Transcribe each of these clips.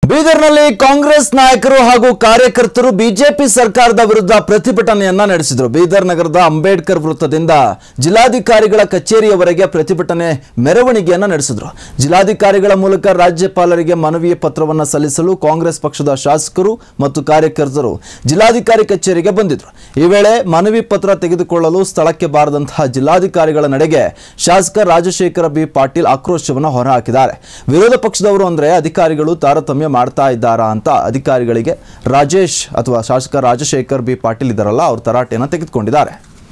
ಬೀದರ್ನಲ್ಲಿ ಕಾಂಗ್ರೆಸ್ ನಾಯಕರು ಹಾಗೂ ಕಾರ್ಯಕರ್ತರು ಬಿಜೆಪಿ ಸರ್ಕಾರದ ವಿರುದ್ಧ ಪ್ರತಿಭಟನೆಯನ್ನ ನಡೆಸಿದರು ಬೀದರ್ ನಗರದ ಅಂಬೇಡ್ಕರ್ ವೃತ್ತದಿಂದ ಜಿಲ್ಲಾಧಿಕಾರಿಗಳ ಕಚೇರಿಯವರೆಗೆ ಪ್ರತಿಭಟನೆ ಮೆರವಣಿಗೆಯನ್ನ ನಡೆಸಿದ್ರು ಜಿಲ್ಲಾಧಿಕಾರಿಗಳ ಮೂಲಕ ರಾಜ್ಯಪಾಲರಿಗೆ ಮನವಿ ಪತ್ರವನ್ನ ಸಲ್ಲಿಸಲು ಕಾಂಗ್ರೆಸ್ ಪಕ್ಷದ ಶಾಸಕರು ಮತ್ತು ಕಾರ್ಯಕರ್ತರು ಜಿಲ್ಲಾಧಿಕಾರಿ ಕಚೇರಿಗೆ ಬಂದಿದ್ರು ಈ ವೇಳೆ ಮನವಿ ಪತ್ರ ತೆಗೆದುಕೊಳ್ಳಲು ಸ್ಥಳಕ್ಕೆ ಬಾರದಂತಹ ಜಿಲ್ಲಾಧಿಕಾರಿಗಳ ನಡೆಗೆ ಶಾಸಕ ರಾಜಶೇಖರ ಬಿ ಪಾಟೀಲ್ ಆಕ್ರೋಶವನ್ನು ಹೊರಹಾಕಿದ್ದಾರೆ ವಿರೋಧ ಪಕ್ಷದವರು ಅಂದ್ರೆ ಅಧಿಕಾರಿಗಳು ತಾರತಮ್ಯ ಮಾಡ್ತಾ ಇದ್ದಾರಾ ಅಂತ ಅಧಿಕಾರಿಗಳಿಗೆ ರಾಜೇಶ್ ಅಥವಾ ಶಾಸಕ ರಾಜಶೇಖರ್ ಬಿ ಪಾಟೀಲ್ ಇದ್ದಾರಲ್ಲ ಅವ್ರ ತರಾಟೆಯನ್ನು ತೆಗೆದುಕೊಂಡಿದ್ದಾರೆ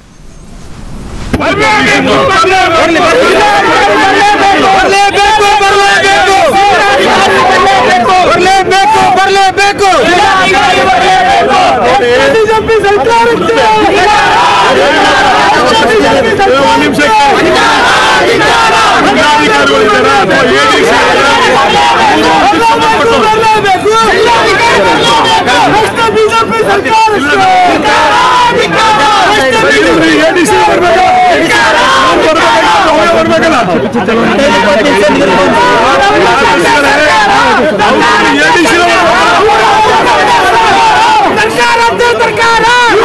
ಬರಲೇಬೇಕು ಬರಲೇಬೇಕು ಬಿಜೆಪಿ ಸರ್ಕಾರಕ್ಕೆ ಬರಲೇಬೇಕು ಬಿಜೆಪಿ ಸರ್ಕಾರ ಸರ್ಕಾರ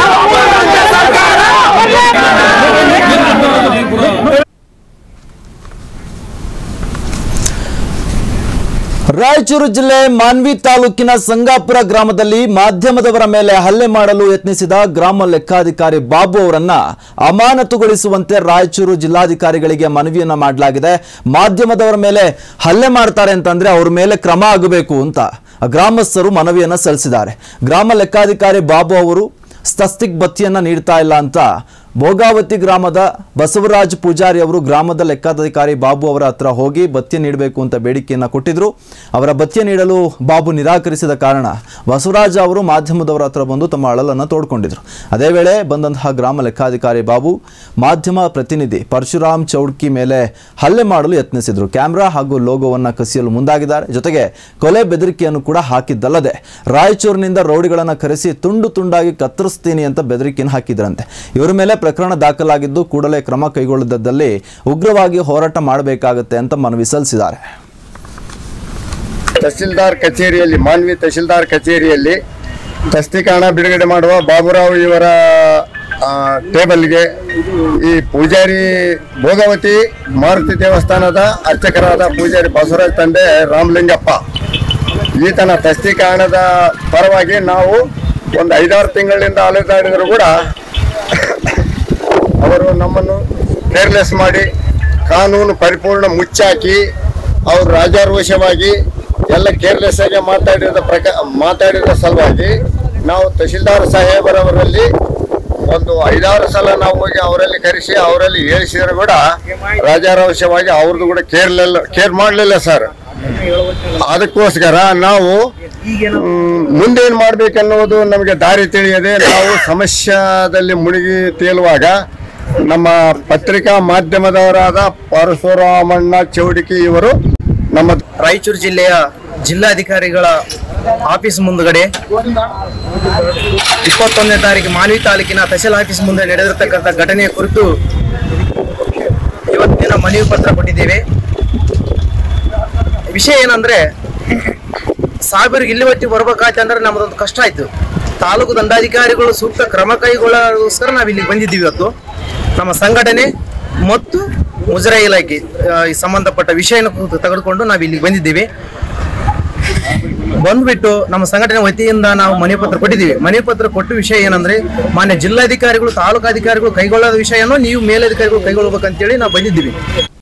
ರಾಯಚೂರು ಜಿಲ್ಲೆ ಮಾನ್ವಿ ತಾಲೂಕಿನ ಸಂಗಾಪುರ ಗ್ರಾಮದಲ್ಲಿ ಮಾಧ್ಯಮದವರ ಮೇಲೆ ಹಲ್ಲೆ ಮಾಡಲು ಯತ್ನಿಸಿದ ಗ್ರಾಮ ಲೆಕ್ಕಾಧಿಕಾರಿ ಬಾಬು ಅವರನ್ನ ಅಮಾನತುಗೊಳಿಸುವಂತೆ ರಾಯಚೂರು ಜಿಲ್ಲಾಧಿಕಾರಿಗಳಿಗೆ ಮನವಿಯನ್ನ ಮಾಡಲಾಗಿದೆ ಮಾಧ್ಯಮದವರ ಮೇಲೆ ಹಲ್ಲೆ ಮಾಡ್ತಾರೆ ಅಂತಂದ್ರೆ ಅವ್ರ ಮೇಲೆ ಕ್ರಮ ಆಗಬೇಕು ಅಂತ ಗ್ರಾಮಸ್ಥರು ಮನವಿಯನ್ನ ಸಲ್ಲಿಸಿದ್ದಾರೆ ಗ್ರಾಮ ಲೆಕ್ಕಾಧಿಕಾರಿ ಬಾಬು ಅವರು ಸ್ತಿಕ್ ಬತ್ತಿಯನ್ನ ನೀಡ್ತಾ ಇಲ್ಲ ಅಂತ ಭೋಗಾವತಿ ಗ್ರಾಮದ ಬಸವರಾಜ್ ಪೂಜಾರಿ ಅವರು ಗ್ರಾಮದ ಲೆಕ್ಕಾಧಿಕಾರಿ ಬಾಬು ಅವರ ಹತ್ರ ಹೋಗಿ ಭತ್ಯೆ ನೀಡಬೇಕು ಅಂತ ಬೇಡಿಕೆಯನ್ನು ಕೊಟ್ಟಿದ್ರು ಅವರ ಭತ್ಯೆ ನೀಡಲು ಬಾಬು ನಿರಾಕರಿಸಿದ ಕಾರಣ ಬಸವರಾಜ್ ಅವರು ಮಾಧ್ಯಮದವರ ಹತ್ರ ಬಂದು ತಮ್ಮ ಅಳಲನ್ನು ತೋಡ್ಕೊಂಡಿದ್ರು ಅದೇ ವೇಳೆ ಬಂದಂತಹ ಗ್ರಾಮ ಲೆಕ್ಕಾಧಿಕಾರಿ ಬಾಬು ಮಾಧ್ಯಮ ಪ್ರತಿನಿಧಿ ಪರಶುರಾಮ್ ಚೌಡ್ಕಿ ಮೇಲೆ ಹಲ್ಲೆ ಮಾಡಲು ಯತ್ನಿಸಿದ್ರು ಕ್ಯಾಮ್ರಾ ಹಾಗೂ ಲೋಗೋವನ್ನು ಕಸಿಯಲು ಮುಂದಾಗಿದ್ದಾರೆ ಜೊತೆಗೆ ಕೊಲೆ ಬೆದರಿಕೆಯನ್ನು ಕೂಡ ಹಾಕಿದ್ದಲ್ಲದೆ ರಾಯಚೂರಿನಿಂದ ರೌಡಿಗಳನ್ನು ಕರೆಸಿ ತುಂಡು ತುಂಡಾಗಿ ಕತ್ತರಿಸ್ತೀನಿ ಅಂತ ಬೆದರಿಕೆಯನ್ನು ಹಾಕಿದ್ರಂತೆ ಇವರ ಮೇಲೆ ಪ್ರಕರಣ ದಾಖಲಾಗಿದ್ದು ಕೂಡಲೇ ಕ್ರಮ ಕೈಗೊಳ್ಳದಿದ್ದಲ್ಲಿ ಉಗ್ರವಾಗಿ ಹೋರಾಟ ಮಾಡಬೇಕಾಗುತ್ತೆ ಅಂತ ಮನವಿ ಸಲ್ಲಿಸಿದ್ದಾರೆ ತಹಸೀಲ್ದಾರ್ ಕಚೇರಿಯಲ್ಲಿ ಮಾನ್ವಿ ತಹಸೀಲ್ದಾರ್ ಕಚೇರಿಯಲ್ಲಿ ತಸ್ತಿಕಾಣ ಬಿಡುಗಡೆ ಮಾಡುವ ಬಾಬುರಾವ್ ಇವರ ಆ, ಟೇಬಲ್ಗೆ ಈ ಪೂಜಾರಿ ಭೋಗವತಿ ಮಾರುತಿ ದೇವಸ್ಥಾನದ ಅರ್ಚಕರಾದ ಪೂಜಾರಿ ಬಸವರಾಜ್ ತಂದೆ ರಾಮಲಿಂಗಪ್ಪ ಈತನ ತಸ್ತಿಕಾಣದ ಪರವಾಗಿ ನಾವು ಒಂದು ಐದಾರು ತಿಂಗಳಿಂದ ಅಲೆದಾಡಿದ್ರು ಕೂಡ ಅವರು ನಮ್ಮನ್ನು ಕೇರ್ಲೆಸ್ ಮಾಡಿ ಕಾನೂನು ಪರಿಪೂರ್ಣ ಮುಚ್ಚಾಕಿ ಅವರು ರಾಜಾರೋಷವಾಗಿ ಎಲ್ಲ ಕೇರ್ಲೆಸ್ ಆಗಿ ಮಾತಾಡಿದ ಪ್ರಕ ಮಾತಾಡಿದ ಸಲುವಾಗಿ ನಾವು ತಹಶೀಲ್ದಾರ್ ಸಾಹೇಬರವರಲ್ಲಿ ಒಂದು ಐದಾರು ಸಲ ನಾವು ಹೋಗಿ ಅವರಲ್ಲಿ ಕರೆಸಿ ಅವರಲ್ಲಿ ಹೇಳಿಸಿದ್ರು ಕೂಡ ರಾಜಾರೋಷವಾಗಿ ಅವ್ರದ್ದು ಕೂಡ ಕೇರ್ಲಿಲ್ಲ ಕೇರ್ ಮಾಡಲಿಲ್ಲ ಸರ್ ಅದಕ್ಕೋಸ್ಕರ ನಾವು ಮ್, ಮುಂದೇನ್ ಮಾಡ್ಬೇಕನ್ನೋದು ನಮಗೆ ದಾರಿ ತಿಳಿಯದೆ ನಾವು ಸಮಸ್ಯೆದಲ್ಲಿ ಮುಳುಗಿ ತೇಲುವಾಗ ನಮ್ಮ ಪತ್ರಿಕಾ ಮಾಧ್ಯಮದವರಾದ ಪರಶುರಾಮಣ್ಣ ಚೌಡಿಕಿ ಇವರು ನಮ್ಮ ರಾಯಚೂರು ಜಿಲ್ಲೆಯ ಜಿಲ್ಲಾಧಿಕಾರಿಗಳ ಆಫೀಸ್ ಮುಂದುಗಡೆ ಇಪ್ಪತ್ತೊಂದನೇ ತಾರೀಕು ಮಾನ್ವಿ ತಾಲೂಕಿನ ತಹಸೀಲ್ ಆಫೀಸ್ ಮುಂದೆ ನಡೆದಿರತಕ್ಕಂಥ ಘಟನೆಯ ಕುರಿತು ಇವತ್ತಿನ ಮನವಿ ಪತ್ರ ಕೊಟ್ಟಿದ್ದೇವೆ ವಿಷಯ ಏನಂದ್ರೆ ಸಾಹೇಬರಿಗೆ ಇಲ್ಲಿ ಹೊತ್ತಿ ಬರ್ಬೇಕಾಯ್ತು ಅಂದ್ರೆ ನಮ್ಮದೊಂದು ಕಷ್ಟ ಆಯ್ತು ತಾಲೂಕು ದಂಡಾಧಿಕಾರಿಗಳು ಸೂಕ್ತ ಕ್ರಮ ಕೈಗೊಳ್ಳೋಸ್ಕರ ನಾವು ಇಲ್ಲಿಗೆ ಬಂದಿದ್ದೀವಿ ಇವತ್ತು ನಮ್ಮ ಸಂಘಟನೆ ಮತ್ತು ಮುಜರಾ ಇಲಾಖೆ ಆ, ಈ ಸಂಬಂಧಪಟ್ಟ ವಿಷಯನ ಕುರಿತು ತೆಗೆದುಕೊಂಡು ನಾವು ಇಲ್ಲಿಗೆ ಬಂದಿದ್ದೀವಿ ಬಂದ್ಬಿಟ್ಟು ನಮ್ಮ ಸಂಘಟನೆ ವತಿಯಿಂದ ನಾವು ಮನವಿ ಪತ್ರ ಕೊಟ್ಟಿದ್ದೀವಿ ಮನವಿ ಪತ್ರ ಕೊಟ್ಟ ವಿಷಯ ಏನಂದ್ರೆ ಮಾನ್ಯ ಜಿಲ್ಲಾಧಿಕಾರಿಗಳು ತಾಲೂಕು ಅಧಿಕಾರಿಗಳು ಕೈಗೊಳ್ಳೋದ ವಿಷಯನೂ ನೀವು ಮೇಲಧಿಕಾರಿಗಳು ಕೈಗೊಳ್ಳಬೇಕಂತೇಳಿ ನಾವು ಬಂದಿದ್ದೀವಿ